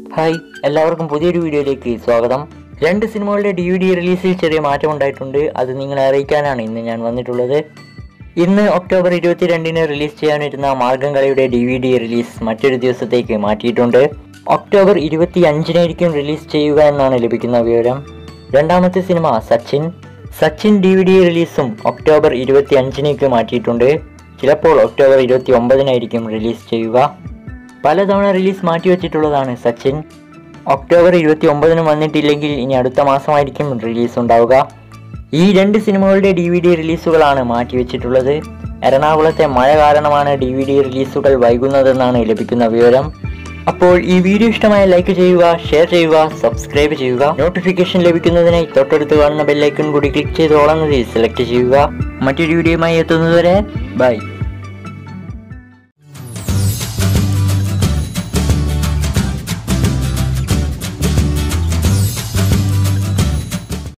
hi എല്ലാവർക്കും പുതിയൊരു വീഡിയോയിലേക്ക് സ്വാഗതം രണ്ട് സിനിമകളുടെ ഡി വി ഡി റിലീസിൽ ചെറിയ മാറ്റം ഉണ്ടായിട്ടുണ്ട് അത് നിങ്ങളെ അറിയിക്കാനാണ് ഇന്ന് ഞാൻ വന്നിട്ടുള്ളത് ഇന്ന് ഒക്ടോബർ ഇരുപത്തിരണ്ടിന് റിലീസ് ചെയ്യാനിരുന്ന മാർഗം കളിയുടെ ഡി വി ഡി റിലീസ് മറ്റൊരു ദിവസത്തേക്ക് മാറ്റിയിട്ടുണ്ട് ഒക്ടോബർ ഇരുപത്തി അഞ്ചിനായിരിക്കും റിലീസ് ചെയ്യുക എന്നാണ് ലഭിക്കുന്ന വിവരം രണ്ടാമത്തെ cinema Sachin Sachin D V D റിലീസും ഒക്ടോബർ ഇരുപത്തി അഞ്ചിനേക്ക് മാറ്റിയിട്ടുണ്ട് ചിലപ്പോൾ ഒക്ടോബർ ഇരുപത്തി ഒമ്പതിനായിരിക്കും റിലീസ് ചെയ്യുക പലതവണ റിലീസ് മാറ്റിവെച്ചിട്ടുള്ളതാണ് സച്ചിൻ ഒക്ടോബർ ഇരുപത്തി ഒമ്പതിന് വന്നിട്ടില്ലെങ്കിൽ ഇനി അടുത്ത മാസമായിരിക്കും റിലീസ് ഉണ്ടാവുക ഈ രണ്ട് സിനിമകളുടെ ഡി വി ഡി റിലീസുകളാണ് മാറ്റിവെച്ചിട്ടുള്ളത് എറണാകുളത്തെ മഴ കാരണമാണ് ഡി വി ഡി റിലീസുകൾ വൈകുന്നതെന്നാണ് ലഭിക്കുന്ന വിവരം അപ്പോൾ ഈ വീഡിയോ ഇഷ്ടമായ ലൈക്ക് ചെയ്യുക ഷെയർ ചെയ്യുക സബ്സ്ക്രൈബ് ചെയ്യുക നോട്ടിഫിക്കേഷൻ ലഭിക്കുന്നതിനായി തൊട്ടടുത്ത് കാണുന്ന ബെല്ലൈക്കൺ കൂടി ക്ലിക്ക് ചെയ്ത് ഓളുന്നതിൽ സെലക്ട് ചെയ്യുക മറ്റൊരു വീഡിയോയുമായി എത്തുന്നതുവരെ ബൈ